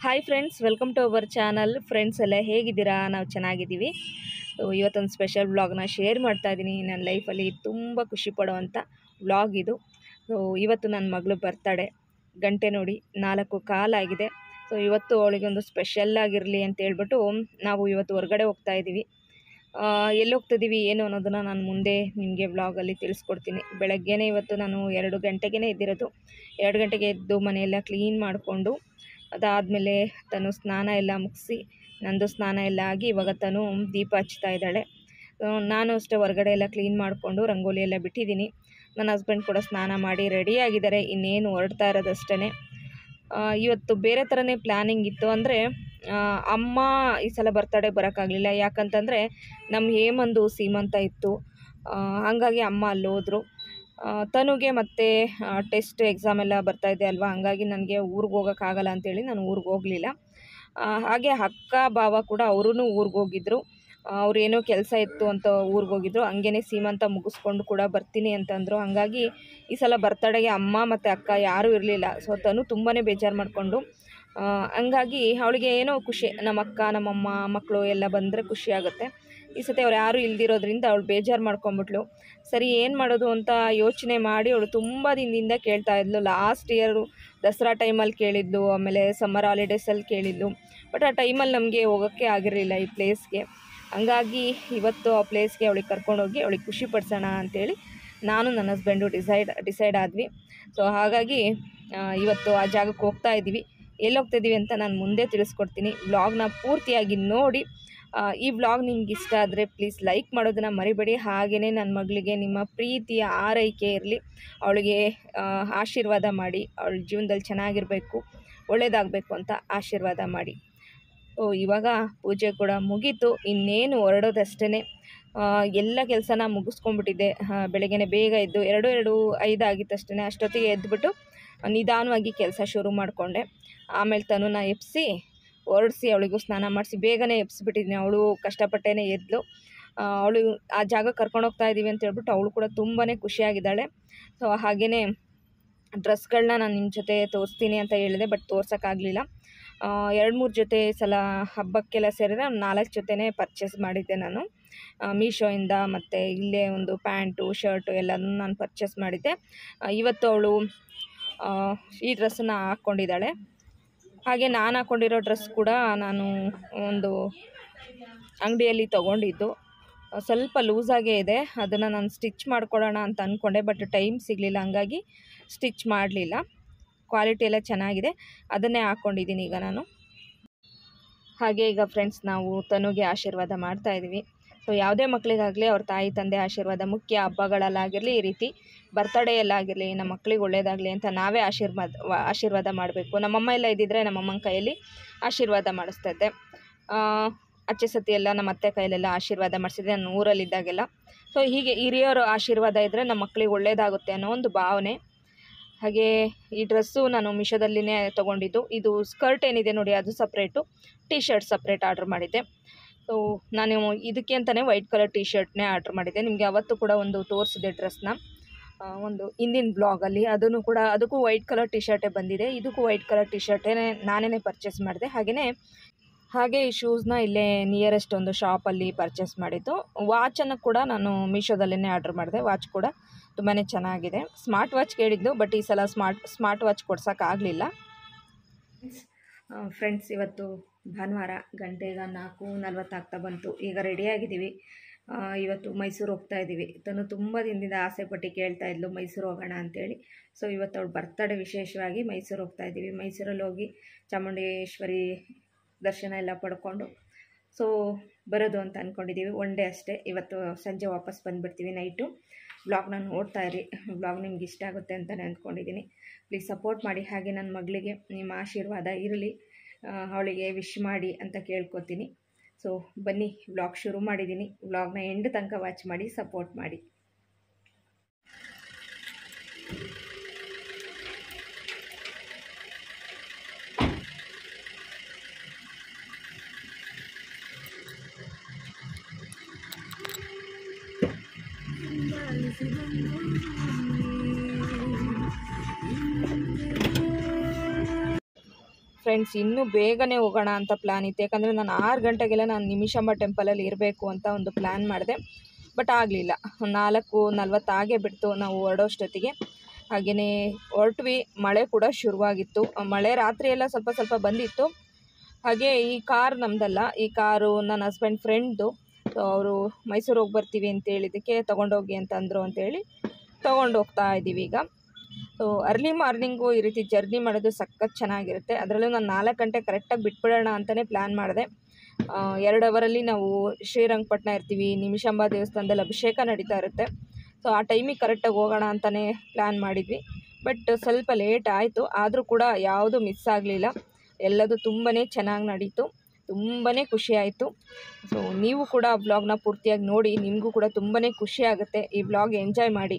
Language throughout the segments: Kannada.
Hi friends welcome to our channel friends ಎಲ್ಲ ಹೇಗಿದ್ದೀರಾ ನಾವು ಚೆನ್ನಾಗಿದ್ದೀವಿ ಸೊ ಇವತ್ತೊಂದು ಸ್ಪೆಷಲ್ ವ್ಲಾಗ್ನ ಶೇರ್ ಮಾಡ್ತಾ ಇದ್ದೀನಿ ನನ್ನ ಲೈಫಲ್ಲಿ ತುಂಬ ಖುಷಿ ಪಡುವಂಥ ವ್ಲಾಗ್ ಇದು ಸೊ ಇವತ್ತು ನನ್ನ ಮಗಳು ಬರ್ತಡೆ ಗಂಟೆ ನೋಡಿ ನಾಲ್ಕು ಕಾಲಾಗಿದೆ ಸೊ ಇವತ್ತು ಅವಳಿಗೊಂದು ಸ್ಪೆಷಲ್ ಆಗಿರಲಿ ಅಂತ ಹೇಳ್ಬಿಟ್ಟು ನಾವು ಇವತ್ತು ಹೊರಗಡೆ ಹೋಗ್ತಾ ಇದ್ದೀವಿ ಆ, ಎಲ್ಲಿ ಹೋಗ್ತಿದ್ದೀವಿ ಏನು ಅನ್ನೋದನ್ನು ನಾನು ಮುಂದೆ ನಿಮಗೆ ವ್ಲಾಗಲ್ಲಿ ತಿಳಿಸ್ಕೊಡ್ತೀನಿ ಬೆಳಗ್ಗೆನೇ ಇವತ್ತು ನಾನು ಎರಡು ಗಂಟೆಗೇ ಎದ್ದಿರೋದು ಎರಡು ಗಂಟೆಗೆ ಎದ್ದು ಮನೆಯೆಲ್ಲ ಕ್ಲೀನ್ ಮಾಡಿಕೊಂಡು ಅದಾದಮೇಲೆ ತನು ಸ್ನಾನ ಎಲ್ಲ ಮುಗಿಸಿ ನಂದು ಸ್ನಾನ ಎಲ್ಲ ಆಗಿ ಇವಾಗ ತನು ದೀಪ ಹಚ್ತಾ ಇದ್ದಾಳೆ ಆ, ನಾನು ಅಷ್ಟೇ ಹೊರಗಡೆ ಎಲ್ಲ ಕ್ಲೀನ್ ಮಾಡಿಕೊಂಡು ರಂಗೋಲಿ ಎಲ್ಲ ಬಿಟ್ಟಿದ್ದೀನಿ ನನ್ನ ಹಸ್ಬೆಂಡ್ ಕೂಡ ಸ್ನಾನ ಮಾಡಿ ರೆಡಿ ಆಗಿದ್ದಾರೆ ಇನ್ನೇನು ಹೊರಡ್ತಾ ಇರೋದಷ್ಟೇ ಇವತ್ತು ಬೇರೆ ಥರನೇ ಪ್ಲ್ಯಾನಿಂಗ್ ಇತ್ತು ಅಂದರೆ ಅಮ್ಮ ಈ ಸಲ ಬರ್ತಡೇ ಬರೋಕ್ಕಾಗಲಿಲ್ಲ ಯಾಕಂತಂದರೆ ನಮ್ಮ ಹೇಮಂದು ಸೀಮಂತ ಇತ್ತು ಆ, ಹಾಗಾಗಿ ಅಮ್ಮ ಅಲ್ಲಿ ಹೋದರು ತನುಗೆ ಮತ್ತು ಟೆಸ್ಟ್ ಎಕ್ಸಾಮ್ ಎಲ್ಲ ಬರ್ತಾ ಇದೆ ಅಲ್ವಾ ಹಾಗಾಗಿ ನನಗೆ ಊರಿಗೆ ಹೋಗೋಕ್ಕಾಗಲ್ಲ ಅಂತೇಳಿ ನಾನು ಊರಿಗೆ ಹೋಗಲಿಲ್ಲ ಹಾಗೆ ಅಕ್ಕ ಭಾವ ಕೂಡ ಅವರೂ ಊರಿಗೆ ಹೋಗಿದ್ರು ಅವ್ರು ಏನೋ ಕೆಲಸ ಇತ್ತು ಅಂತ ಊರಿಗೆ ಹೋಗಿದ್ರು ಹಂಗೇನೆ ಸೀಮಂತ ಮುಗಿಸ್ಕೊಂಡು ಕೂಡ ಬರ್ತೀನಿ ಅಂತಂದರು ಹಾಗಾಗಿ ಈ ಸಲ ಬರ್ತಡೆಗೆ ಅಮ್ಮ ಮತ್ತು ಅಕ್ಕ ಯಾರೂ ಇರಲಿಲ್ಲ ಸೊ ತನು ತುಂಬಾ ಬೇಜಾರು ಮಾಡಿಕೊಂಡು ಹಂಗಾಗಿ ಅವಳಿಗೆ ಏನೋ ಖುಷಿ ನಮ್ಮ ಅಕ್ಕ ನಮ್ಮಮ್ಮ ಮಕ್ಕಳು ಎಲ್ಲ ಬಂದರೆ ಖುಷಿ ಆಗುತ್ತೆ ಈ ಸತಿ ಅವ್ರು ಯಾರೂ ಇಲ್ದಿರೋದ್ರಿಂದ ಅವಳು ಬೇಜಾರು ಮಾಡ್ಕೊಂಬಿಟ್ಲು ಸರಿ ಏನು ಮಾಡೋದು ಅಂತ ಯೋಚನೆ ಮಾಡಿ ಅವಳು ತುಂಬ ದಿನದಿಂದ ಕೇಳ್ತಾ ಇದ್ಲು ಲಾಸ್ಟ್ ಇಯರು ದಸರಾ ಟೈಮಲ್ಲಿ ಕೇಳಿದ್ಲು ಆಮೇಲೆ ಸಮ್ಮರ್ ಹಾಲಿಡೇಸಲ್ಲಿ ಕೇಳಿದ್ಲು ಬಟ್ ಆ ಟೈಮಲ್ಲಿ ನಮಗೆ ಹೋಗೋಕ್ಕೆ ಆಗಿರಲಿಲ್ಲ ಈ ಪ್ಲೇಸ್ಗೆ ಹಂಗಾಗಿ ಇವತ್ತು ಆ ಪ್ಲೇಸ್ಗೆ ಅವಳಿಗೆ ಕರ್ಕೊಂಡೋಗಿ ಅವಳಿಗೆ ಖುಷಿ ಪಡಿಸೋಣ ಅಂಥೇಳಿ ನಾನು ನನ್ನ ಹಸ್ಬೆಂಡು ಡಿಸೈಡ್ ಡಿಸೈಡ್ ಆದ್ವಿ ಸೊ ಹಾಗಾಗಿ ಆ, ಇವತ್ತು ಆ ಜಾಗಕ್ಕೆ ಹೋಗ್ತಾ ಇದ್ದೀವಿ ಎಲ್ಲಿ ಹೋಗ್ತಾ ಇದ್ದೀವಿ ಅಂತ ನಾನು ಮುಂದೆ ತಿಳಿಸ್ಕೊಡ್ತೀನಿ ವ್ಲಾಗ್ನ ಪೂರ್ತಿಯಾಗಿ ನೋಡಿ ಆ, ಈ ವ್ಲಾಗ್ ನಿಮ್ಗೆ ಇಷ್ಟ ಆದರೆ ಪ್ಲೀಸ್ ಲೈಕ್ ಮಾಡೋದನ್ನು ಮರಿಬೇಡಿ ಹಾಗೆಯೇ ನನ್ನ ಮಗಳಿಗೆ ನಿಮ್ಮ ಪ್ರೀತಿಯ ಆರೈಕೆ ಇರಲಿ ಅವಳಿಗೆ ಆ, ಆಶೀರ್ವಾದ ಮಾಡಿ ಅವಳ ಜೀವನದಲ್ಲಿ ಚೆನ್ನಾಗಿರಬೇಕು ಒಳ್ಳೆಯದಾಗಬೇಕು ಅಂತ ಆಶೀರ್ವಾದ ಮಾಡಿ ಓ ಇವಾಗ ಪೂಜೆ ಕೂಡ ಮುಗೀತು ಇನ್ನೇನು ಹೊರಡೋದಷ್ಟೇ ಎಲ್ಲ ಕೆಲಸನ ಮುಗಿಸ್ಕೊಂಡ್ಬಿಟ್ಟಿದ್ದೆ ಬೆಳಗ್ಗೆನೆ ಬೇಗ ಎದ್ದು ಎರಡು ಎರಡು ಐದು ಆಗಿತ್ತಷ್ಟೇ ಅಷ್ಟೊತ್ತಿಗೆ ಎದ್ದುಬಿಟ್ಟು ನಿಧಾನವಾಗಿ ಕೆಲಸ ಶುರು ಮಾಡಿಕೊಂಡೆ ಆಮೇಲೆ ತನುನ ಎಬ್ಸಿ ಹೊರಡಿಸಿ ಅವಳಿಗೂ ಸ್ನಾನ ಮಾಡಿಸಿ ಬೇಗನೆ ಎಬ್ಸಿಬಿಟ್ಟಿದ್ದೀನಿ ಅವಳು ಕಷ್ಟಪಟ್ಟೇನೆ ಎದ್ಲು ಅವಳು ಆ ಜಾಗ ಕರ್ಕೊಂಡು ಹೋಗ್ತಾ ಇದ್ದೀವಿ ಅಂತ ಹೇಳ್ಬಿಟ್ಟು ಅವಳು ಕೂಡ ತುಂಬಾ ಖುಷಿಯಾಗಿದ್ದಾಳೆ ಸೊ ಹಾಗೆಯೇ ಡ್ರೆಸ್ಗಳನ್ನ ನಾನು ನಿಮ್ಮ ಜೊತೆ ತೋರಿಸ್ತೀನಿ ಅಂತ ಹೇಳಿದೆ ಬಟ್ ತೋರ್ಸೋಕ್ಕಾಗಲಿಲ್ಲ ಎರಡು ಮೂರು ಜೊತೆ ಈ ಸಲ ಹಬ್ಬಕ್ಕೆಲ್ಲ ಸೇರಿದ್ರೆ ಒಂದು ನಾಲ್ಕು ಜೊತೆನೇ ಪರ್ಚೇಸ್ ಮಾಡಿದ್ದೆ ನಾನು ಆ, ಮೀಶೋಯಿಂದ ಮತ್ತು ಇಲ್ಲೇ ಒಂದು ಪ್ಯಾಂಟು ಶರ್ಟು ಎಲ್ಲನೂ ನಾನು ಪರ್ಚೇಸ್ ಮಾಡಿದ್ದೆ ಆ, ಇವತ್ತು ಅವಳು ಈ ಡ್ರೆಸ್ಸನ್ನು ಹಾಕ್ಕೊಂಡಿದ್ದಾಳೆ ಹಾಗೆ ನಾನು ಹಾಕ್ಕೊಂಡಿರೋ ಡ್ರೆಸ್ ಕೂಡ ನಾನು ಒಂದು ಅಂಗಡಿಯಲ್ಲಿ ತೊಗೊಂಡಿದ್ದು ಸ್ವಲ್ಪ ಲೂಸಾಗೇ ಇದೆ ಅದನ್ನು ನಾನು ಸ್ಟಿಚ್ ಮಾಡ್ಕೊಳ್ಳೋಣ ಅಂತ ಅಂದ್ಕೊಂಡೆ ಬಟ್ ಟೈಮ್ ಸಿಗಲಿಲ್ಲ ಹಂಗಾಗಿ ಸ್ಟಿಚ್ ಮಾಡಲಿಲ್ಲ ಕ್ವಾಲಿಟಿ ಎಲ್ಲ ಚೆನ್ನಾಗಿದೆ ಅದನ್ನೇ ಹಾಕ್ಕೊಂಡಿದ್ದೀನಿ ಈಗ ನಾನು ಹಾಗೆ ಈಗ ಫ್ರೆಂಡ್ಸ್ ನಾವು ತನುಗೆ ಆಶೀರ್ವಾದ ಮಾಡ್ತಾ ಇದ್ದೀವಿ ಸೊ ಯಾವುದೇ ಮಕ್ಕಳಿಗಾಗಲಿ ಅವ್ರ ತಾಯಿ ತಂದೆ ಆಶೀರ್ವಾದ ಮುಖ್ಯ ಹಬ್ಬಗಳಲ್ಲಾಗಿರಲಿ ಈ ರೀತಿ ಬರ್ತಡೇಯಲ್ಲಾಗಿರಲಿ ನಮ್ಮ ಮಕ್ಕಳಿಗೆ ಒಳ್ಳೇದಾಗಲಿ ಅಂತ ನಾವೇ ಆಶೀರ್ವಾದ ವ- ಆಶೀರ್ವಾದ ಮಾಡಬೇಕು ನಮ್ಮಮ್ಮ ಎಲ್ಲ ಇದ್ದಿದ್ರೆ ನಮ್ಮಮ್ಮನ ಕೈಯಲ್ಲಿ ಆಶೀರ್ವಾದ ಮಾಡಿಸ್ತಾ ಇದ್ದೆ ಆ, ಅಚ್ಚೆ ಸತಿ ಎಲ್ಲ ನಮ್ಮ ಅತ್ತೆ ಕೈಯಲ್ಲೆಲ್ಲ ಆಶೀರ್ವಾದ ಮಾಡಿಸಿದ್ದೆ ನಾನು ಊರಲ್ಲಿದ್ದಾಗೆಲ್ಲ ಸೊ ಹೀಗೆ ಹಿರಿಯರ ಆಶೀರ್ವಾದ ಇದ್ದರೆ ನಮ್ಮ ಮಕ್ಕಳಿಗೆ ಒಳ್ಳೇದಾಗುತ್ತೆ ಅನ್ನೋ ಒಂದು ಭಾವನೆ ಹಾಗೆ ಈ ಡ್ರೆಸ್ಸು ನಾನು ಮಿಶೋದಲ್ಲಿನೇ ತೊಗೊಂಡಿದ್ದು ಇದು ಸ್ಕರ್ಟ್ ಏನಿದೆ ನೋಡಿ ಅದು separate T shirt separate order ಮಾಡಿದ್ದೆ ಸೊ ನಾನು ಇದಕ್ಕೆ ಅಂತಲೇ ವೈಟ್ ಕಲರ್ ಟಿ ಶರ್ಟ್ನೇ ಆರ್ಡ್ರ್ ಮಾಡಿದ್ದೆ ನಿಮಗೆ ಅವತ್ತು ಕೂಡ ಒಂದು ತೋರಿಸಿದೆ ಡ್ರೆಸ್ನ ಒಂದು ಹಿಂದಿನ ಬ್ಲಾಗಲ್ಲಿ ಅದನ್ನು ಕೂಡ ಅದಕ್ಕೂ ವೈಟ್ ಕಲರ್ ಟಿ ಶರ್ಟೇ ಬಂದಿದೆ ಇದಕ್ಕೂ ವೈಟ್ ಕಲರ್ ಟಿ ಶರ್ಟೇ ನಾನೇ ಪರ್ಚೇಸ್ ಮಾಡಿದೆ ಹಾಗೆಯೇ ಹಾಗೆ ಈ ಶೂಸ್ನ ಇಲ್ಲೇ ನಿಯರೆಸ್ಟ್ ಒಂದು ಶಾಪಲ್ಲಿ ಪರ್ಚೇಸ್ ಮಾಡಿದ್ದು ವಾಚನ್ನು ಕೂಡ ನಾನು ಮೀಶೋದಲ್ಲೇ ಆರ್ಡ್ರ್ ಮಾಡಿದೆ ವಾಚ್ ಕೂಡ ತುಂಬಾ ಚೆನ್ನಾಗಿದೆ ಸ್ಮಾರ್ಟ್ ವಾಚ್ ಕೇಳಿದ್ದು ಬಟ್ ಈ ಸಲ ಸ್ಮಾರ್ಟ್ ಸ್ಮಾರ್ಟ್ ವಾಚ್ ಕೊಡ್ಸೋಕ್ಕಾಗಲಿಲ್ಲ ಫ್ರೆಂಡ್ಸ್ ಇವತ್ತು ಭಾನುವಾರ ಗಂಟೆ ಈಗ ನಾಲ್ಕು ನಲ್ವತ್ತಾಗ್ತಾ ಬಂತು ಈಗ ರೆಡಿಯಾಗಿದ್ದೀವಿ ಆ, ಇವತ್ತು ಮೈಸೂರು ಹೋಗ್ತಾ ಇದ್ದೀವಿ ತನು ತುಂಬ ದಿನದಿಂದ ಆಸೆ ಪಟ್ಟು ಕೇಳ್ತಾ ಇದ್ಲು ಮೈಸೂರು ಹೋಗೋಣ ಅಂತೇಳಿ ಸೊ ಇವತ್ತು ಅವಳು ಬರ್ತಡೇ ವಿಶೇಷವಾಗಿ ಮೈಸೂರು ಹೋಗ್ತಾ ಇದ್ದೀವಿ ಮೈಸೂರಲ್ಲಿ ಹೋಗಿ ಚಾಮುಂಡೇಶ್ವರಿ ದರ್ಶನ ಎಲ್ಲ ಪಡ್ಕೊಂಡು ಸೊ ಬರೋದು ಅಂತ ಅಂದ್ಕೊಂಡಿದ್ದೀವಿ ಒನ್ ಡೇ ಅಷ್ಟೇ ಇವತ್ತು ಸಂಜೆ ವಾಪಸ್ ಬಂದುಬಿಡ್ತೀವಿ ನೈಟು ವ್ಲಾಗ್ನ ನೋಡ್ತಾ ಇರಿ ವ್ಲಾಗ್ ನಿಮ್ಗೆ ಇಷ್ಟ ಆಗುತ್ತೆ ಅಂತಲೇ ಅಂದ್ಕೊಂಡಿದ್ದೀನಿ ಪ್ಲೀಸ್ ಸಪೋರ್ಟ್ ಮಾಡಿ ಹಾಗೆ ನನ್ನ ಮಗಳಿಗೆ ನಿಮ್ಮ ಆಶೀರ್ವಾದ ಇರಲಿ ಅವಳಿಗೆ ವಿಶ್ ಮಾಡಿ ಅಂತ ಕೇಳ್ಕೊತೀನಿ ಸೊ ಬನ್ನಿ ವ್ಲಾಗ್ ಶುರು ಮಾಡಿದ್ದೀನಿ ವ್ಲಾಗ್ನ ಎಂಡ್ ತನಕ ವಾಚ್ ಮಾಡಿ ಸಪೋರ್ಟ್ ಮಾಡಿ ಫ್ರೆಂಡ್ಸ್ ಇನ್ನೂ ಬೇಗನೆ ಹೋಗೋಣ ಅಂತ ಪ್ಲ್ಯಾನ್ ಇತ್ತು ಯಾಕಂದರೆ ನಾನು ಆರು ಗಂಟೆಗೆಲ್ಲ ನಾನು ನಿಮಿಷಂಬ ಟೆಂಪಲಲ್ಲಿ ಇರಬೇಕು ಅಂತ ಒಂದು ಪ್ಲ್ಯಾನ್ ಮಾಡಿದೆ ಬಟ್ ಆಗಲಿಲ್ಲ ನಾಲ್ಕು ನಲ್ವತ್ತಾಗೇ ಬಿಡ್ತು ನಾವು ಹೊರಡೋಷ್ಟೊತ್ತಿಗೆ ಹಾಗೆಯೇ ಹೊರಟ್ವಿ ಮಳೆ ಕೂಡ ಶುರುವಾಗಿತ್ತು ಆ ಮಳೆ ರಾತ್ರಿ ಎಲ್ಲ ಸ್ವಲ್ಪ ಸ್ವಲ್ಪ ಬಂದಿತ್ತು ಹಾಗೆ ಈ ಕಾರ್ ನಮ್ಮದಲ್ಲ ಈ ಕಾರು ನನ್ನ ಹಸ್ಬೆಂಡ್ ಫ್ರೆಂಡ್ದು ಸೊ ಅವರು ಮೈಸೂರು ಹೋಗಿ ಬರ್ತೀವಿ ಅಂತ ಹೇಳಿದ್ದಕ್ಕೆ ತೊಗೊಂಡೋಗಿ ಅಂತ ಅಂದರು ಅಂತೇಳಿ ತೊಗೊಂಡು ಹೋಗ್ತಾ ಇದ್ದೀವಿ ಈಗ ಸೊ ಅರ್ಲಿ ಮಾರ್ನಿಂಗು ಈ ರೀತಿ ಜರ್ನಿ ಮಾಡೋದು ಸಖತ್ ಚೆನ್ನಾಗಿರುತ್ತೆ ಅದರಲ್ಲೂ ನಾನು ನಾಲ್ಕು ಗಂಟೆ ಕರೆಕ್ಟಾಗಿ ಬಿಟ್ಬಿಡೋಣ ಅಂತಲೇ ಪ್ಲ್ಯಾನ್ ಮಾಡಿದೆ ಎರಡು ಅವರಲ್ಲಿ ನಾವು ಶ್ರೀರಂಗಪಟ್ಟಣ ಇರ್ತೀವಿ ನಿಮಿಷಾಂಬ ದೇವಸ್ಥಾನದಲ್ಲಿ ಅಭಿಷೇಕ ನಡೀತಾ ಇರುತ್ತೆ ಸೊ ಆ ಟೈಮಿಗೆ ಕರೆಕ್ಟಾಗಿ ಹೋಗೋಣ ಅಂತಲೇ ಪ್ಲ್ಯಾನ್ ಮಾಡಿದ್ವಿ ಬಟ್ ಸ್ವಲ್ಪ ಲೇಟ್ ಆಯಿತು ಆದರೂ ಕೂಡ ಯಾವುದು ಮಿಸ್ ಆಗಲಿಲ್ಲ ಎಲ್ಲದು ತುಂಬಾ ಚೆನ್ನಾಗಿ ನಡೀತು ತುಂಬಾ ಖುಷಿ ಆಯಿತು ಸೊ ನೀವು ಕೂಡ ಆ ವ್ಲಾಗ್ನ ಪೂರ್ತಿಯಾಗಿ ನೋಡಿ ನಿಮಗೂ ಕೂಡ ತುಂಬಾ ಖುಷಿ ಆಗುತ್ತೆ ಈ ವ್ಲಾಗ್ ಎಂಜಾಯ್ ಮಾಡಿ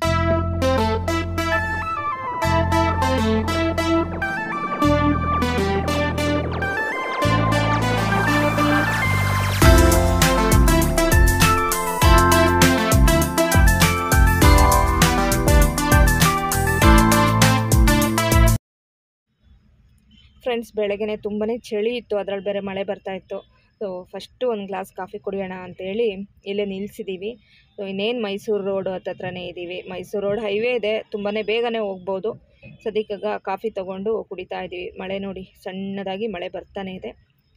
ಫ್ರೆಂಡ್ಸ್ ಬೆಳಗ್ಗೆನೆ ತುಂಬಾ ಚಳಿ ಇತ್ತು ಅದರಲ್ಲಿ ಬೇರೆ ಮಳೆ ಬರ್ತಾ ಇತ್ತು ಸೊ ಫಸ್ಟು ಒಂದು ಗ್ಲಾಸ್ ಕಾಫಿ ಕುಡಿಯೋಣ ಅಂತೇಳಿ ಇಲ್ಲೇ ನಿಲ್ಲಿಸಿದ್ದೀವಿ ಸೊ ಇನ್ನೇನು ಮೈಸೂರು ರೋಡ್ ಹತ್ತತ್ರನೇ ಇದ್ದೀವಿ ಮೈಸೂರು ರೋಡ್ ಹೈವೇ ಇದೆ ತುಂಬಾ ಬೇಗನೆ ಹೋಗ್ಬೋದು ಸದ್ಯಕ್ಕಾಗ ಕಾಫಿ ತೊಗೊಂಡು ಕುಡಿತಾ ಇದ್ದೀವಿ ಮಳೆ ನೋಡಿ ಸಣ್ಣದಾಗಿ ಮಳೆ ಬರ್ತಾನೆ ಇದೆ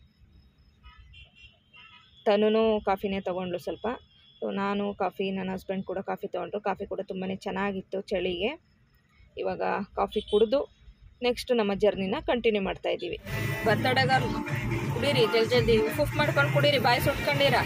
ತನೂ ಕಾಫಿನೇ ತೊಗೊಂಡ್ಲು ಸ್ವಲ್ಪ ಸೊ ನಾನು ಕಾಫಿ ನನ್ನ ಹಸ್ಬೆಂಡ್ ಕೂಡ ಕಾಫಿ ತೊಗೊಂಡ್ರು ಕಾಫಿ ಕೂಡ ತುಂಬಾ ಚೆನ್ನಾಗಿತ್ತು ಚಳಿಗೆ ಇವಾಗ ಕಾಫಿ ಕುಡಿದು ನೆಕ್ಸ್ಟ್ ನಮ್ಮ ಜರ್ನಿನ ಕಂಟಿನ್ಯೂ ಮಾಡ್ತಾ ಇದ್ದೀವಿ ಬರ್ತಡಾಗ ಕುಡೀರಿ ಜಲ್ದಿ ಜಲ್ದಿ ಉಫ್ ಉಫ್ ಮಾಡ್ಕೊಂಡು ಕುಡೀರಿ ಬಾಯಿ ಸುಟ್ಕೊಂಡಿರ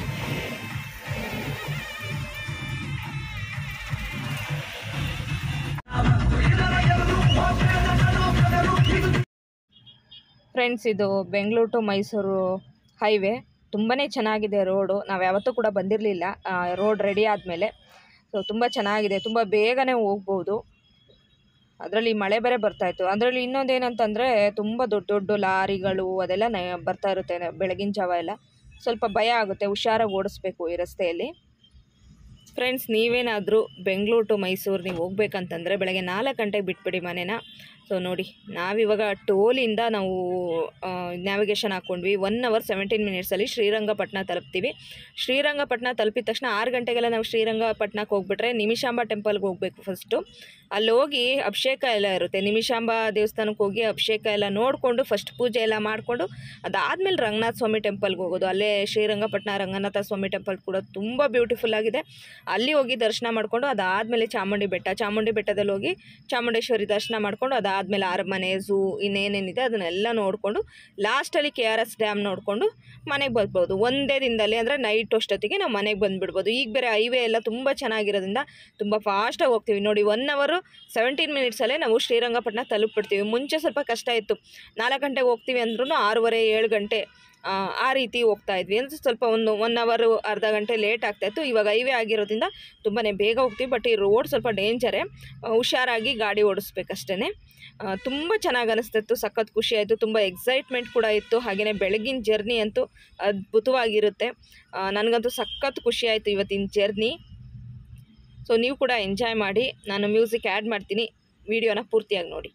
ಫ್ರೆಂಡ್ಸ್ ಇದು ಬೆಂಗಳೂರು ಟು ಮೈಸೂರು ಹೈವೇ ತುಂಬಾ ಚೆನ್ನಾಗಿದೆ ರೋಡು ನಾವು ಯಾವತ್ತೂ ಕೂಡ ಬಂದಿರಲಿಲ್ಲ ರೋಡ್ ರೆಡಿ ಆದಮೇಲೆ ಸೊ ತುಂಬ ಚೆನ್ನಾಗಿದೆ ತುಂಬ ಬೇಗನೆ ಹೋಗ್ಬೋದು ಅದರಲ್ಲಿ ಮಳೆ ಬೇರೆ ಬರ್ತಾಯಿತ್ತು ಅದರಲ್ಲಿ ಇನ್ನೊಂದು ಏನಂತಂದರೆ ತುಂಬ ದೊಡ್ಡ ದೊಡ್ಡ ಲಾರಿಗಳು ಅದೆಲ್ಲ ನ ಬರ್ತಾ ಇರುತ್ತೆ ನ- ಬೆಳಗಿನ ಜಾವ ಎಲ್ಲ ಸ್ವಲ್ಪ ಭಯ ಆಗುತ್ತೆ ಹುಷಾರಾಗಿ ಓಡಿಸ್ಬೇಕು ಈ ರಸ್ತೆಯಲ್ಲಿ ಫ್ರೆಂಡ್ಸ್ ನೀವೇನಾದರೂ ಬೆಂಗಳೂರು ಟು ಮೈಸೂರು ನೀವು ಹೋಗ್ಬೇಕಂತಂದರೆ ಬೆಳಗ್ಗೆ ನಾಲ್ಕು ಗಂಟೆಗೆ ಬಿಟ್ಬಿಡಿ ಮನೇನ ಸೊ ನೋಡಿ ನಾವಿವಾಗ ಟೋಲಿಂದ ನಾವು ನ್ಯಾವಿಗೇಷನ್ ಹಾಕ್ಕೊಂಡ್ವಿ ಒನ್ ಅವರ್ ಸೆವೆಂಟೀನ್ ಮಿನಿಟ್ಸಲ್ಲಿ ಶ್ರೀರಂಗಪಟ್ಟಣ ತಲುಪ್ತೀವಿ ಶ್ರೀರಂಗಪಟ್ಟಣ ತಲುಪಿದ ತಕ್ಷಣ ಆರು ಗಂಟೆಗೆಲ್ಲ ನಾವು ಶ್ರೀರಂಗಪಟ್ಟಣಕ್ಕೆ ಹೋಗ್ಬಿಟ್ರೆ ನಿಮಿಷಾಂಬ ಟೆಂಪಲ್ಗೆ ಹೋಗಬೇಕು ಫಸ್ಟು ಅಲ್ಲಿ ಹೋಗಿ ಅಭಿಷೇಕ ಎಲ್ಲ ಇರುತ್ತೆ ನಿಮಿಷಾಂಬ ದೇವಸ್ಥಾನಕ್ಕೆ ಹೋಗಿ ಅಭಿಷೇಕ ಎಲ್ಲ ನೋಡಿಕೊಂಡು ಫಸ್ಟ್ ಪೂಜೆ ಎಲ್ಲ ಮಾಡಿಕೊಂಡು ಅದಾದಮೇಲೆ ರಂಗನಾಥ ಸ್ವಾಮಿ ಟೆಂಪಲ್ಗೆ ಹೋಗೋದು ಅಲ್ಲೇ ಶ್ರೀರಂಗಪಟ್ಟಣ ರಂಗನಾಥ ಸ್ವಾಮಿ ಟೆಂಪಲ್ ಕೂಡ ತುಂಬ ಬ್ಯೂಟಿಫುಲ್ ಆಗಿದೆ ಅಲ್ಲಿ ಹೋಗಿ ದರ್ಶನ ಮಾಡಿಕೊಂಡು ಅದಾದಮೇಲೆ ಚಾಮುಂಡಿ ಬೆಟ್ಟ ಚಾಮುಂಡಿ ಬೆಟ್ಟದಲ್ಲಿ ಹೋಗಿ ಚಾಮುಂಡೇಶ್ವರಿ ದರ್ಶನ ಮಾಡಿಕೊಂಡು ಅದಾದಮೇಲೆ ಅರಮನೆ ಝೂ ಇನ್ನೇನೇನಿದೆ ಅದನ್ನೆಲ್ಲ ನೋಡಿಕೊಂಡು ಲಾಸ್ಟಲ್ಲಿ ಕೆ ಆರ್ ಎಸ್ ಡ್ಯಾಮ್ ನೋಡಿಕೊಂಡು ಮನೆಗೆ ಬರ್ಬೋದು ಒಂದೇ ದಿನದಲ್ಲಿ ಅಂದರೆ ನೈಟ್ ಅಷ್ಟೊತ್ತಿಗೆ ನಾವು ಮನೆಗೆ ಬಂದುಬಿಡ್ಬೋದು ಈಗ ಬೇರೆ ಹೈವೇ ಎಲ್ಲ ತುಂಬ ಚೆನ್ನಾಗಿರೋದ್ರಿಂದ ತುಂಬ ಫಾಸ್ಟಾಗಿ ಹೋಗ್ತೀವಿ ನೋಡಿ ಒನ್ ಅವರು ಸೆವೆಂಟೀನ್ ಮಿನಿಟ್ಸಲ್ಲೇ ನಾವು ಶ್ರೀರಂಗಪಟ್ಟಣ ತಲುಪಿಬಿಡ್ತೀವಿ ಮುಂಚೆ ಸ್ವಲ್ಪ ಕಷ್ಟ ಇತ್ತು ನಾಲ್ಕು ಗಂಟೆಗೆ ಹೋಗ್ತೀವಿ ಅಂದ್ರೂ ಆರೂವರೆ ಏಳು ಗಂಟೆ ಆ, ಆ ರೀತಿ ಹೋಗ್ತಾ ಇದ್ವಿ ಅಂದರೆ ಸ್ವಲ್ಪ ಒಂದು ಒನ್ ಅವರು ಅರ್ಧ ಗಂಟೆ ಲೇಟ್ ಆಗ್ತಾಯಿತ್ತು ಇವಾಗ ಹೈವೇ ಆಗಿರೋದ್ರಿಂದ ತುಂಬಾ ಬೇಗ ಹೋಗ್ತೀವಿ ಬಟ್ ಈ ರೋಡ್ ಸ್ವಲ್ಪ ಡೇಂಜರೇ ಹುಷಾರಾಗಿ ಗಾಡಿ ಓಡಿಸ್ಬೇಕಷ್ಟೇ ತುಂಬ ಚೆನ್ನಾಗಿ ಅನಿಸ್ತಿತ್ತು ಸಖತ್ ಖುಷಿ ಆಯಿತು ತುಂಬ ಎಕ್ಸೈಟ್ಮೆಂಟ್ ಕೂಡ ಇತ್ತು ಹಾಗೆಯೇ ಬೆಳಗಿನ ಜರ್ನಿ ಅಂತೂ ಅದ್ಭುತವಾಗಿರುತ್ತೆ ಆ, ನನಗಂತೂ ಸಖತ್ ಖುಷಿ ಆಯಿತು ಇವತ್ತಿನ ಜರ್ನಿ ಸೊ ನೀವು ಕೂಡ ಎಂಜಾಯ್ ಮಾಡಿ ನಾನು ಮ್ಯೂಸಿಕ್ ಆ್ಯಡ್ ಮಾಡ್ತೀನಿ ವಿಡಿಯೋನ ಪೂರ್ತಿಯಾಗಿ ನೋಡಿ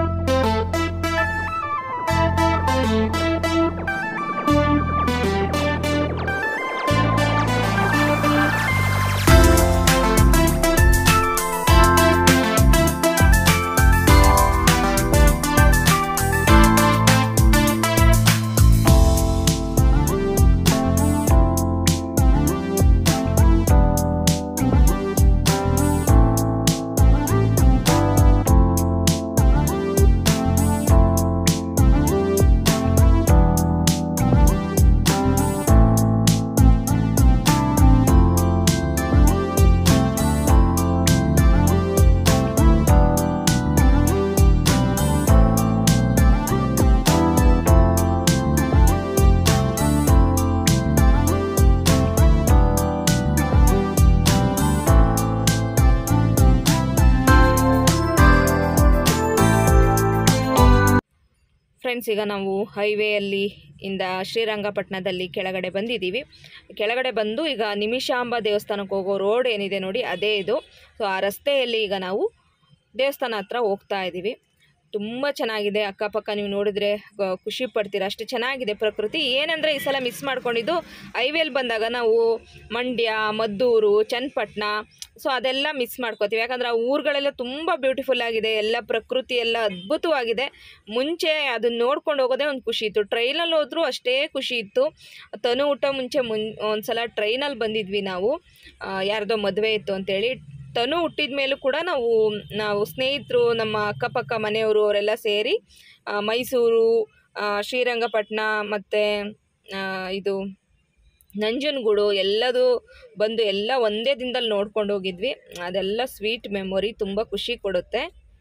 ಫ್ರೆಂಡ್ಸ್ ಈಗ ನಾವು ಹೈವೇಯಲ್ಲಿ ಇಂದ ಶ್ರೀರಂಗಪಟ್ಟಣದಲ್ಲಿ ಕೆಳಗಡೆ ಬಂದಿದ್ದೀವಿ ಕೆಳಗಡೆ ಬಂದು ಈಗ ನಿಮಿಷಾಂಬ ದೇವಸ್ಥಾನಕ್ಕೆ ಹೋಗೋ ರೋಡ್ ಏನಿದೆ ನೋಡಿ ಅದೇ ಇದು ಸೊ ಆ ರಸ್ತೆಯಲ್ಲಿ ಈಗ ನಾವು ದೇವಸ್ಥಾನ ಹತ್ರ ಹೋಗ್ತಾ ಇದ್ದೀವಿ ತುಂಬ ಚೆನ್ನಾಗಿದೆ ಅಕ್ಕಪಕ್ಕ ನೀವು ನೋಡಿದ್ರೆ ಗ- ಖುಷಿ ಪಡ್ತೀರಾ ಅಷ್ಟು ಚೆನ್ನಾಗಿದೆ ಪ್ರಕೃತಿ ಏನಂದರೆ ಈ ಸಲ ಮಿಸ್ ಮಾಡ್ಕೊಂಡಿದ್ದು ಐವೇಲ್ ಬಂದಾಗ ನಾವು ಮಂಡ್ಯ ಮದ್ದೂರು ಚನ್ನಪಟ್ಟಣ ಸೊ ಅದೆಲ್ಲ ಮಿಸ್ ಮಾಡ್ಕೋತೀವಿ ಯಾಕಂದರೆ ಆ ಊರುಗಳೆಲ್ಲ ತುಂಬ ಬ್ಯೂಟಿಫುಲ್ ಆಗಿದೆ ಎಲ್ಲ ಪ್ರಕೃತಿ ಎಲ್ಲ ಅದ್ಭುತವಾಗಿದೆ ಮುಂಚೆ ಅದನ್ನ ನೋಡ್ಕೊಂಡು ಹೋಗೋದೇ ಒಂದು ಖುಷಿ ಇತ್ತು ಟ್ರೈನಲ್ಲಿ ಹೋದ್ರೂ ಅಷ್ಟೇ ಖುಷಿ ಇತ್ತು ತನು ಊಟ ಮುಂಚೆ ಮುನ್ ಒಂದು ಸಲ ಟ್ರೈನಲ್ಲಿ ಬಂದಿದ್ವಿ ನಾವು ಆ, ಯಾರ್ದೋ ಮದುವೆ ಇತ್ತು ಅಂತೇಳಿ ತನು ಹುಟ್ಟಿದ ಮೇಲೂ ಕೂಡ ನಾವು ನಾವು ಸ್ನೇಹಿತರು ನಮ್ಮ ಅಕ್ಕಪಕ್ಕ ಮನೆಯವರು ಅವರೆಲ್ಲ ಸೇರಿ ಆ, ಮೈಸೂರು ಆ, ಶ್ರೀರಂಗಪಟ್ಟಣ ಮತ್ತು ಇದು ನಂಜನಗೂಡು ಎಲ್ಲದು ಬಂದು ಎಲ್ಲ ಒಂದೇ ದಿನದಲ್ಲಿ ನೋಡ್ಕೊಂಡು ಹೋಗಿದ್ವಿ ಅದೆಲ್ಲ ಸ್ವೀಟ್ ಮೆಮೊರಿ ತುಂಬ ಖುಷಿ ಕೊಡುತ್ತೆ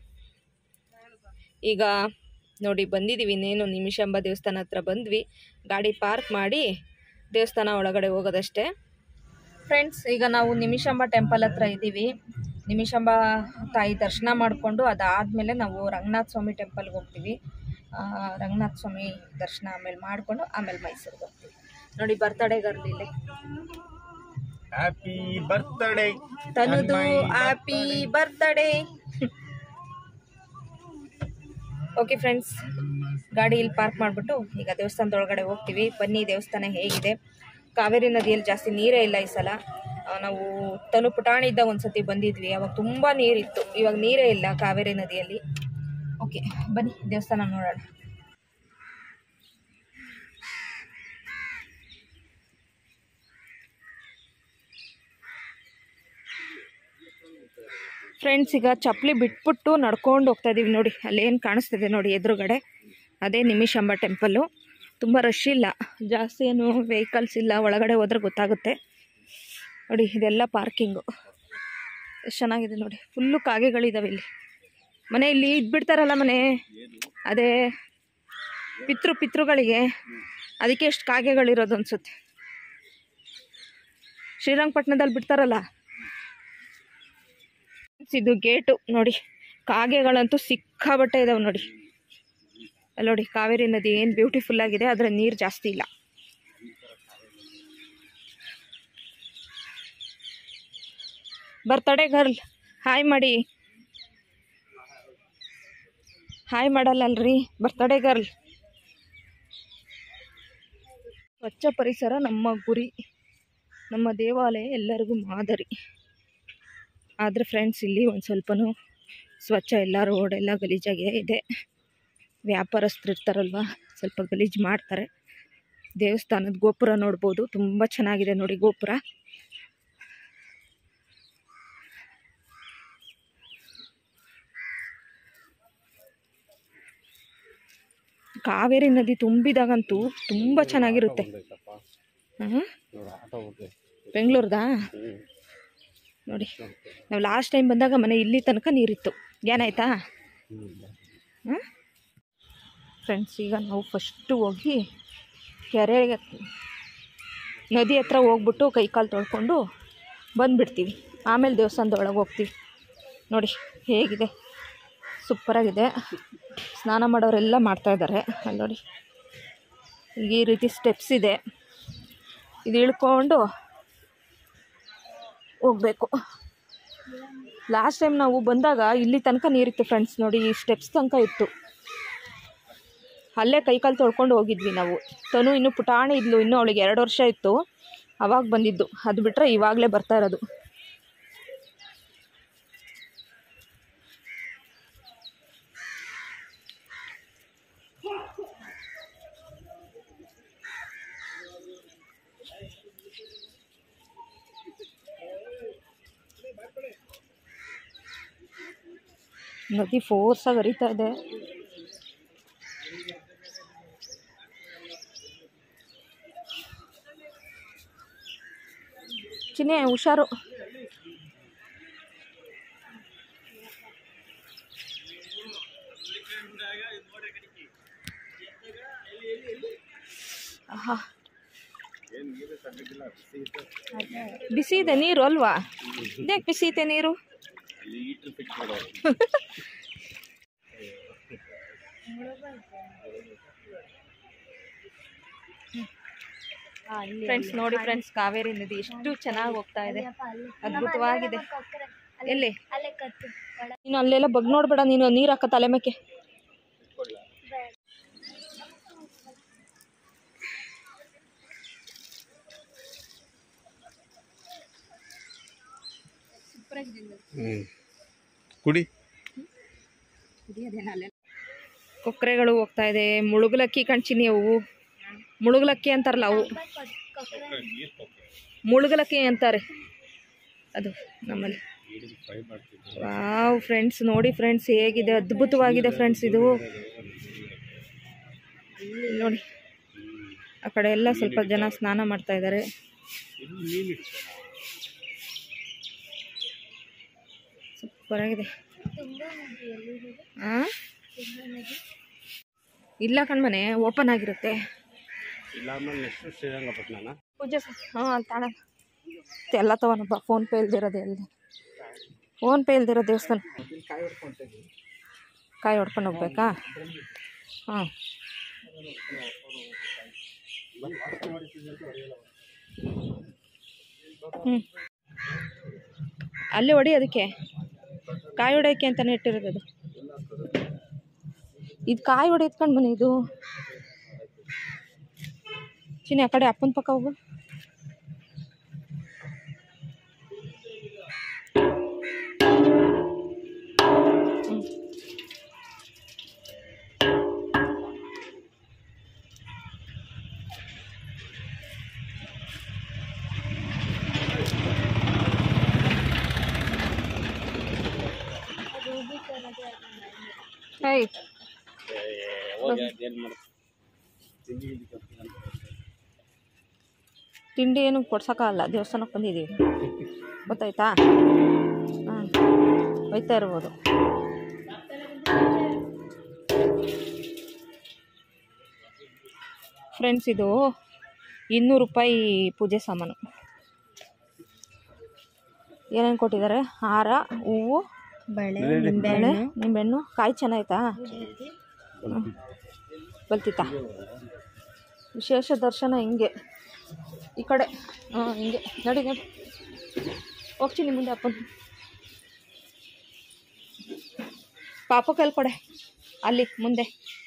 ಈಗ ನೋಡಿ ಬಂದಿದ್ದೀವಿ ಇನ್ನೇನು ನಿಮಿಷಾಂಬ ದೇವಸ್ಥಾನ ಹತ್ರ ಬಂದ್ವಿ ಗಾಡಿ ಪಾರ್ಕ್ ಮಾಡಿ ದೇವಸ್ಥಾನ ಒಳಗಡೆ ಹೋಗೋದಷ್ಟೇ ಫ್ರೆಂಡ್ಸ್ ಈಗ ನಾವು ನಿಮಿಷಾಂಬ ಟೆಂಪಲ್ ಹತ್ರ ಇದ್ದೀವಿ ನಿಮಿಷಾಂಬ ತಾಯಿ ದರ್ಶನ ಮಾಡಿಕೊಂಡು ಅದಾದಮೇಲೆ ನಾವು ರಂಗನಾಥ ಸ್ವಾಮಿ ಟೆಂಪಲ್ಗೆ ಹೋಗ್ತೀವಿ ಆ, ರಂಗನಾಥ ಸ್ವಾಮಿ ದರ್ಶನ ಆಮೇಲೆ ಮಾಡಿಕೊಂಡು ಆಮೇಲೆ ಮೈಸೂರಿಗೆ ಹೋಗ್ತೀವಿ ನೋಡಿ ಬರ್ತಡೇ ಗರ್ಲ್ ಇಲ್ಲಿ ಹ್ಯಾಪಿ ಬರ್ತ್ಡೇ ತನುದು ಹ್ಯಾಪಿ ಬರ್ತ್ಡೇ ಓಕೆ ಫ್ರೆಂಡ್ಸ್ ಗಾಡಿ ಇಲ್ಲಿ ಪಾರ್ಕ್ ಮಾಡಿಬಿಟ್ಟು ಈಗ ದೇವಸ್ಥಾನದೊಳಗಡೆ ಹೋಗ್ತೀವಿ ಬನ್ನಿ ದೇವಸ್ಥಾನ ಹೇಗಿದೆ ಕಾವೇರಿ ನದಿಯಲ್ಲಿ ಜಾಸ್ತಿ ನೀರೇ ಇಲ್ಲ ಈ ಸಲ ಆ, ನಾವು ತನು ಪುಟಾಣಿ ಇದ್ದಾಗ ಒಂದ್ಸತಿ ಬಂದಿದ್ವಿ ಅವಾಗ ತುಂಬ ನೀರಿತ್ತು ಇವಾಗ ನೀರೇ ಇಲ್ಲ ಕಾವೇರಿ ನದಿಯಲ್ಲಿ ಓಕೆ ಬನ್ನಿ ದೇವಸ್ಥಾನ ನೋಡೋಣ ಫ್ರೆಂಡ್ಸ್ ಈಗ ಚಪ್ಪಲಿ ಬಿಟ್ಬಿಟ್ಟು ನಡ್ಕೊಂಡು ಹೋಗ್ತಾ ಇದೀವಿ ನೋಡಿ ಅಲ್ಲೇನು ಕಾಣಿಸ್ತಿದೆ ನೋಡಿ ಎದುರುಗಡೆ ಅದೇ ನಿಮಿಷಂಬ ಟೆಂಪಲ್ಲು ತುಂಬ ರಶ್ ಇಲ್ಲ ಜಾಸ್ತಿ ಏನು ವೆಹಿಕಲ್ಸ್ ಇಲ್ಲ ಒಳಗಡೆ ಹೋದ್ರೆ ಗೊತ್ತಾಗುತ್ತೆ ನೋಡಿ ಇದೆಲ್ಲ ಪಾರ್ಕಿಂಗು ಎಷ್ಟು ಚೆನ್ನಾಗಿದೆ ನೋಡಿ ಫುಲ್ಲು ಕಾಗೆಗಳಿದಾವೆ ಇಲ್ಲಿ ಮನೆ ಇಲ್ಲಿ ಇದ್ಬಿಡ್ತಾರಲ್ಲ ಮನೆ ಅದೇ ಪಿತೃ ಪಿತೃಗಳಿಗೆ ಅದಕ್ಕೆ ಎಷ್ಟು ಕಾಗೆಗಳಿರೋದು ಅನ್ಸುತ್ತೆ ಶ್ರೀರಂಗಪಟ್ಟಣದಲ್ಲಿ ಬಿಡ್ತಾರಲ್ಲ ಇದು ಗೇಟು ನೋಡಿ ಕಾಗೆಗಳಂತೂ ಸಿಕ್ಕಾಬಟ್ಟೆ ಇದಾವೆ ನೋಡಿ ಅಲ್ಲಿ ನೋಡಿ ಕಾವೇರಿ ನದಿ ಏನು ಬ್ಯೂಟಿಫುಲ್ ಆಗಿದೆ ಆದರೆ ನೀರು ಜಾಸ್ತಿ ಇಲ್ಲ ಬರ್ತಡೇ ಗರ್ಲ್ ಹಾಯ್ ಮಾಡಿ ಹಾಯ್ ಮಾಡಲ್ಲಲ್ರಿ ಬರ್ತಡೇ ಗರ್ಲ್ ಸ್ವಚ್ಛ ಪರಿಸರ ನಮ್ಮ ಗುರಿ ನಮ್ಮ ದೇವಾಲಯ ಎಲ್ಲರಿಗೂ ಮಾದರಿ ಆದರೆ ಫ್ರೆಂಡ್ಸ್ ಇಲ್ಲಿ ಒಂದು ಸ್ವಲ್ಪನೂ ಸ್ವಚ್ಛ ಎಲ್ಲ ರೋಡ್ ಎಲ್ಲ ಗಲೀಜಾಗೇ ಇದೆ ವ್ಯಾಪಾರಸ್ಥರು ಇರ್ತಾರಲ್ವ ಸ್ವಲ್ಪ ಗಲೀಜು ಮಾಡ್ತಾರೆ ದೇವಸ್ಥಾನದ ಗೋಪುರ ನೋಡ್ಬೋದು ತುಂಬ ಚೆನ್ನಾಗಿದೆ ನೋಡಿ ಗೋಪುರ ಕಾವೇರಿ ನದಿ ತುಂಬಿದಾಗಂತೂ ತುಂಬ ಚೆನ್ನಾಗಿರುತ್ತೆ ಹಾಂ ಬೆಂಗಳೂರ್ದಾ ನೋಡಿ ನಾವು ಲಾಸ್ಟ್ ಟೈಮ್ ಬಂದಾಗ ಮನೆ ಇಲ್ಲಿ ತನಕ ನೀರಿತ್ತು ಏನಾಯ್ತಾ ಹಾಂ ಫ್ರೆಂಡ್ಸ್ ಈಗ ನಾವು ಫಸ್ಟು ಹೋಗಿ ಕೆರೆಗೆ ನದಿ ಹತ್ರ ಹೋಗ್ಬಿಟ್ಟು ಕೈ ಕಾಲು ತೊಳ್ಕೊಂಡು ಬಂದುಬಿಡ್ತೀವಿ ಆಮೇಲೆ ದೇವಸ್ಥಾನದ ಒಳಗೆ ಹೋಗ್ತೀವಿ ನೋಡಿ ಹೇಗಿದೆ ಸೂಪರಾಗಿದೆ ಸ್ನಾನ ಮಾಡೋರೆಲ್ಲ ಮಾಡ್ತಾಯಿದ್ದಾರೆ ಅಲ್ಲಿ ನೋಡಿ ಈಗ ಈ ರೀತಿ ಸ್ಟೆಪ್ಸ್ ಇದೆ ಇದು ಇಳ್ಕೊಂಡು ಹೋಗಬೇಕು ಲಾಸ್ಟ್ ಟೈಮ್ ನಾವು ಬಂದಾಗ ಇಲ್ಲಿ ತನಕ ನೀರಿತ್ತು ಫ್ರೆಂಡ್ಸ್ ನೋಡಿ ಈ ಸ್ಟೆಪ್ಸ್ ತನಕ ಇತ್ತು ಅಲ್ಲೇ ಕೈಕಾಲು ತೊಳ್ಕೊಂಡು ಹೋಗಿದ್ವಿ ನಾವು ತನು ಇನ್ನೂ ಪುಟಾಣಿ ಇದ್ಲು ಇನ್ನೂ ಅವಳಿಗೆ ಎರಡು ವರ್ಷ ಇತ್ತು ಅವಾಗ ಬಂದಿದ್ದು ಅದು ಬಿಟ್ಟರೆ ಇವಾಗಲೇ ಬರ್ತಾ ಇರೋದು ನದಿ ಫೋರ್ಸಾಗಿ ಹರಿತಾ ಇದೆ ಚಿನ್ನೆ ಹುಷಾರು ಆಹಾ. ಬಿಸಿ ಇದೆ ನೀರು ಅಲ್ವಾ ಇದ್ಯಾಕೆ ಬಿಸಿ ಇದೆ ನೀರು ಫ್ರೆಂಡ್ಸ್ ನೋಡಿ ಫ್ರೆಂಡ್ಸ್ ಕಾವೇರಿ ನದಿ ಎಷ್ಟು ಚೆನ್ನಾಗಿ ಹೋಗ್ತಾ ಇದೆ ಅದ್ಭುತವಾಗಿದೆ ಎಲ್ಲಿ ನೀನು ಅಲ್ಲೆಲ್ಲ ಬಗ್ ನೋಡ್ಬೇಡ ನೀನು ನೀರು ಹಾಕ ತಲೆ ಮೇಕೆ ಹ್ಞೂ ಕುಡಿ ಕೊಕ್ಕರೆಗಳು ಹೋಗ್ತಾ ಇದೆ ಮುಳುಗುಲಕ್ಕಿ ಕಣ್ಚಿನಿ ಅವು ಮುಳುಗುಲಕ್ಕಿ ಅಂತಾರಲ್ಲ ಅವು ಮುಳುಗುಲಕ್ಕಿ ಅಂತಾರೆ ಅದು ನಮ್ಮಲ್ಲಿ ಫ್ರೈ ಮಾಡ್ತಿದ್ದೆ ವಾವ್ ಫ್ರೆಂಡ್ಸ್ ನೋಡಿ ಫ್ರೆಂಡ್ಸ್ ಹೇಗಿದೆ ಅದ್ಭುತವಾಗಿದೆ ಫ್ರೆಂಡ್ಸ್ ಇದು ಇಲ್ಲಿ ನೋಡಿ ಆ ಕಡೆ ಎಲ್ಲ ಸ್ವಲ್ಪ ಜನ ಸ್ನಾನ ಮಾಡ್ತಾ ಇದ್ದಾರೆ ಇದು ಮೀನು ಇಡ್ಸೋಣ ಸೂಪರ್ ಆಗಿದೆ ಆ? ಇಲ್ಲ ಕಣ್ಮನೆ ಓಪನ್ ಆಗಿರುತ್ತೆ ಇಲ್ಲ ಆಮೇಲೆ ನೆಕ್ಸ್ಟ್ ಶ್ರೀರಂಗಪಟ್ಟಣನ ಪೂಜೆ ಹಾಂ ತಾಣ ಎಲ್ಲ ತಗೋಣಪ್ಪ ಫೋನ್ ಪೇ ಇಲ್ದಿರೋದು ಎಲ್ಲಿ ಫೋನ್ ಪೇ ಇಲ್ದಿರೋ ದೇವಸ್ಥಾನ ಕಾಯಿ ಹೊಡ್ಕೊಂಡು ಹೋಗ್ಬೇಕಾ ಹಾಂ ಹ್ಞೂ ಅಲ್ಲಿ ಹೊಡಿ ಅದಕ್ಕೆ ಕಾಯಿ ಹೊಡೆಯೋಕ್ಕೆ ಅಂತಲೇ ಇಟ್ಟಿರೋದು ಅದು ಇದು ಕಾಯಿ ಹೊಡೆ ಎತ್ಕೊಂಡು ಬನ್ನಿ ಇದು ಚಿನ್ನಿ ಆ ಕಡೆ ಅಪ್ಪನ ಪಕ್ಕ ಹೋಗು ಹ್ಮ್. ಹೇಯ್ ಹೋಗಿ ಏನು ಮಾಡ್ತೀವಿ ತಿಂಡಿ ಗಿಂಡಿ ಕೊಡ್ತೀನಿ ಅಂತ. ತಿಂಡಿ ಏನು ಕೊಡ್ಸೋಕ್ಕಾಗಲ್ಲ ದೇವಸ್ಥಾನಕ್ಕೆ ಬಂದಿದ್ದೀವಿ ಗೊತ್ತಾಯ್ತಾ ಹಾಂ ಒಯ್ತಾ ಇರ್ಬೋದು ಫ್ರೆಂಡ್ಸ್ ಇದು ಇನ್ನೂರು ರೂಪಾಯಿ ಪೂಜೆ ಸಾಮಾನು ಏನೇನು ಕೊಟ್ಟಿದ್ದಾರೆ ಹಾರ ಹೂವು ಬಳೆ ನಿಂಬೆಹಣ್ಣು ನಿಂಬೆಹಣ್ಣು ಕಾಯಿ ಚೆನ್ನಾಯ್ತಾ ಬಲ್ತಿತ್ತಾ ವಿಶೇಷ ದರ್ಶನ ಹಿಂಗೆ ಈ ಕಡೆ ಹಾಂ ಹಿಂಗೆ ನಡಿ ನಡಿ ಹೋಗ್ತೀನಿ ಮುಂದೆ ಅಪ್ಪನ ಪಾಪ ಕೈಲಿ ಕೊಡೆ ಅಲ್ಲಿ ಮುಂದೆ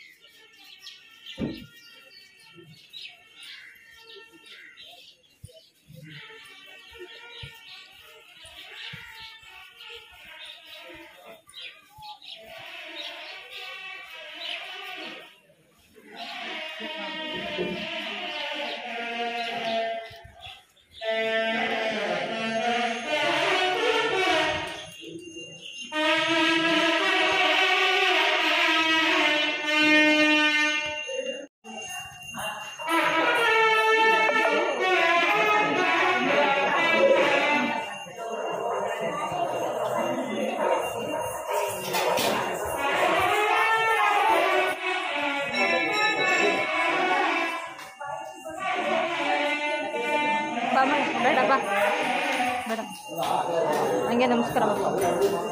ಬಾ ಮಾಡ ಬೇಡ ಬಾ ಬೇಡ ಹಂಗೆ ನಮಸ್ಕಾರ ಮಾಡ್ಕೊ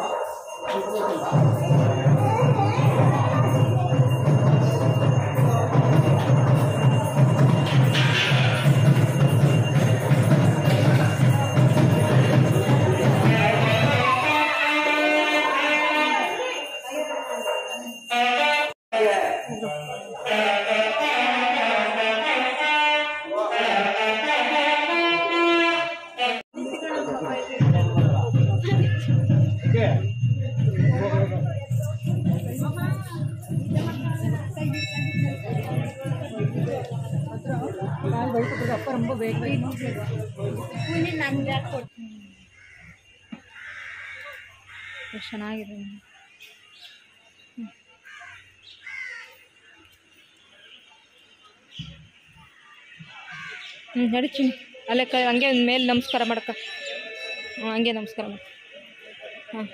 ಅಪ್ಪ ரொம்ப ಬೇಗ ಎಷ್ಟು ಚೆನ್ನಾಗಿದೆ ಹ್ಮ್. ಹ್ಞೂ ನಡಿ ಚಿನ್ನಿ ಅಲ್ಲೇ ಕ ಹಂಗೆ ಮೇಲೆ ನಮಸ್ಕಾರ ಮಾಡಕ್ಕ ಹ್ಞೂ ಹಂಗೆ ನಮಸ್ಕಾರ ಮಾಡ ಹಾಂ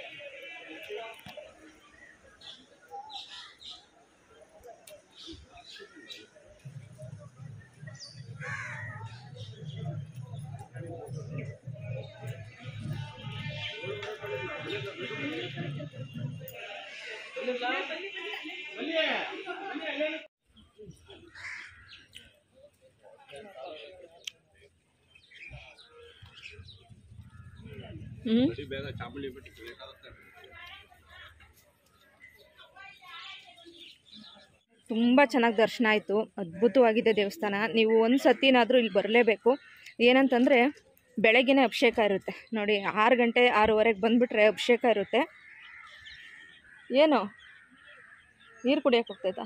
ಹ್ಞೂ ಬರೀ ಬೇಗ ಚಾಮುಂಡಿ ಬೆಟ್ಟಕ್ಕೆ ಬೇಕಾಗುತ್ತೆ ತುಂಬ ಚೆನ್ನಾಗಿ ದರ್ಶನ ಆಯಿತು ಅದ್ಭುತವಾಗಿದೆ ದೇವಸ್ಥಾನ ನೀವು ಒಂದು ಸತಿನಾದರೂ ಇಲ್ಲಿ ಬರಲೇಬೇಕು ಏನಂತಂದರೆ ಬೆಳಗ್ಗೆನೇ ಅಭಿಷೇಕ ಇರುತ್ತೆ ನೋಡಿ ಆರು ಗಂಟೆ ಆರೂವರೆಗೆ ಬಂದುಬಿಟ್ರೆ ಅಭಿಷೇಕ ಇರುತ್ತೆ ಏನು ನೀರು ಕುಡಿಯೋಕೆ ಹೋಗ್ತೈತಾ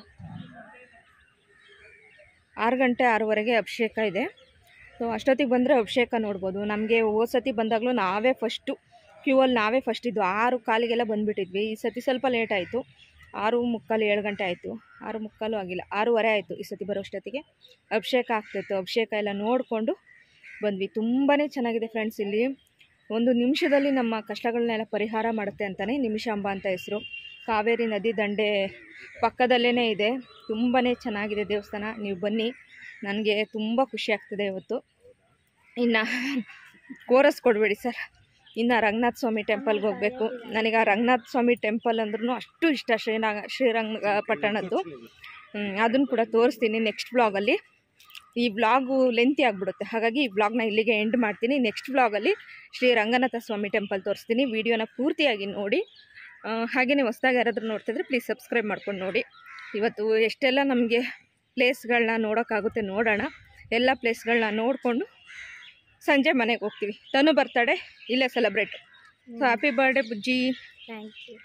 ಆರು ಗಂಟೆ ಆರೂವರೆಗೆ ಅಭಿಷೇಕ ಇದೆ ಸೊ ಅಷ್ಟೊತ್ತಿಗೆ ಬಂದರೆ ಅಭಿಷೇಕ ನೋಡ್ಬೋದು ನಮಗೆ ಹೋದ ಸತಿ ಬಂದಾಗಲೂ ನಾವೇ ಫಸ್ಟು ಕ್ಯೂವಲ್ಲಿ ನಾವೇ ಫಸ್ಟ್ ಇದ್ವು ಆರು ಕಾಲಿಗೆಲ್ಲ ಬಂದುಬಿಟ್ಟಿದ್ವಿ ಈ ಸತಿ ಸ್ವಲ್ಪ ಲೇಟ್ ಆಯಿತು ಆರು ಮುಕ್ಕಾಲು ಏಳು ಗಂಟೆ ಆಯಿತು ಆರು ಮುಕ್ಕಾಲು ಆಗಿಲ್ಲ ಆರೂವರೆ ಆಯಿತು ಈ ಸತಿ ಬರೋ ಅಷ್ಟೊತ್ತಿಗೆ ಅಭಿಷೇಕ ಆಗ್ತಿತ್ತು ಅಭಿಷೇಕ ಎಲ್ಲ ನೋಡಿಕೊಂಡು ಬಂದ್ವಿ ತುಂಬಾ ಚೆನ್ನಾಗಿದೆ ಫ್ರೆಂಡ್ಸ್ ಇಲ್ಲಿ ಒಂದು ನಿಮಿಷದಲ್ಲಿ ನಮ್ಮ ಕಷ್ಟಗಳನ್ನೆಲ್ಲ ಪರಿಹಾರ ಮಾಡುತ್ತೆ ಅಂತಲೇ ನಿಮಿಷಾಂಬ ಅಂತ ಹೆಸರು ಕಾವೇರಿ ನದಿ ದಂಡೆ ಪಕ್ಕದಲ್ಲೇ ಇದೆ ತುಂಬಾ ಚೆನ್ನಾಗಿದೆ ದೇವಸ್ಥಾನ ನೀವು ಬನ್ನಿ ನನಗೆ ತುಂಬ ಖುಷಿ ಆಗ್ತಿದೆ ಇವತ್ತು ಇನ್ನು ಕೋರಸ್ ಕೊಡಬೇಡಿ ಸರ್ ಇನ್ನು ರಂಗನಾಥ ಸ್ವಾಮಿ ಟೆಂಪಲ್ಗೆ ಹೋಗಬೇಕು ನನಗೆ ಆ ರಂಗನಾಥ ಸ್ವಾಮಿ ಟೆಂಪಲ್ ಅಂದ್ರೂ ಅಷ್ಟು ಇಷ್ಟ ಶ್ರೀನಾಗ ಶ್ರೀರಂಗಪಟ್ಟಣದ್ದು ಅದನ್ನು ಕೂಡ ತೋರಿಸ್ತೀನಿ ನೆಕ್ಸ್ಟ್ ಬ್ಲಾಗಲ್ಲಿ ಈ ವ್ಲಾಗು ಲೆಂತಿ ಆಗಿಬಿಡುತ್ತೆ ಹಾಗಾಗಿ ಈ ವ್ಲಾಗ್ನ ಇಲ್ಲಿಗೆ ಎಂಡ್ ಮಾಡ್ತೀನಿ ನೆಕ್ಸ್ಟ್ ವ್ಲಾಗಲ್ಲಿ ಶ್ರೀ ರಂಗನಾಥ ಸ್ವಾಮಿ ಟೆಂಪಲ್ ತೋರಿಸ್ತೀನಿ ವಿಡಿಯೋನ ಪೂರ್ತಿಯಾಗಿ ನೋಡಿ ಹಾಗೆಯೇ ಹೊಸ್ದಾಗಿ ಯಾರಾದರೂ ನೋಡ್ತಿದ್ರೆ ಪ್ಲೀಸ್ ಸಬ್ಸ್ಕ್ರೈಬ್ ಮಾಡ್ಕೊಂಡು ನೋಡಿ ಇವತ್ತು ಎಷ್ಟೆಲ್ಲ ನಮಗೆ ಪ್ಲೇಸ್ಗಳನ್ನ ನೋಡೋಕ್ಕಾಗುತ್ತೆ ನೋಡೋಣ ಎಲ್ಲ ಪ್ಲೇಸ್ಗಳನ್ನ ನೋಡಿಕೊಂಡು ಸಂಜೆ ಮನೆಗೆ ಹೋಗ್ತೀವಿ ತನು ಬರ್ತಡೆ ಇಲ್ಲೇ ಸೆಲೆಬ್ರೇಟ್ ಸೊ ಹ್ಯಾಪಿ ಬರ್ಡೇ ಬುಜ್ಜಿ ಥ್ಯಾಂಕ್ ಯು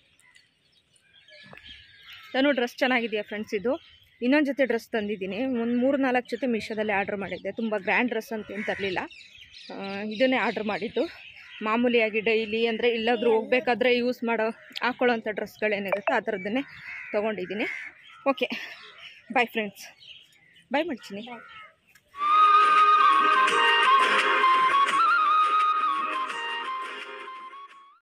ತನು ಡ್ರೆಸ್ ಚೆನ್ನಾಗಿದೆಯಾ ಫ್ರೆಂಡ್ಸ್ ಇದು ಇನ್ನೊಂದು ಜೊತೆ ಡ್ರೆಸ್ ತಂದಿದ್ದೀನಿ ಒಂದು ಮೂರು ನಾಲ್ಕು ಜೊತೆ ಮೀಶೋದಲ್ಲಿ ಆರ್ಡ್ರ್ ಮಾಡಿದ್ದೆ ತುಂಬ ಗ್ರ್ಯಾಂಡ್ ಡ್ರೆಸ್ ಅಂತ ಏನು ತರಲಿಲ್ಲ ಇದನ್ನೇ ಆರ್ಡ್ರ್ ಮಾಡಿದ್ದು ಮಾಮೂಲಿಯಾಗಿ ಡೈಲಿ ಅಂದರೆ ಇಲ್ಲಾದರೂ ಹೋಗ್ಬೇಕಾದ್ರೆ ಯೂಸ್ ಮಾಡೋ ಹಾಕೊಳ್ಳೋಂಥ ಡ್ರೆಸ್ಗಳೇನಿರುತ್ತೆ ಆ ಥರದ್ದನ್ನೇ ತೊಗೊಂಡಿದ್ದೀನಿ ಓಕೆ ಬಾಯ್ ಫ್ರೆಂಡ್ಸ್ ಬಾಯ್ ಮಾಡ್ತೀನಿ Bye.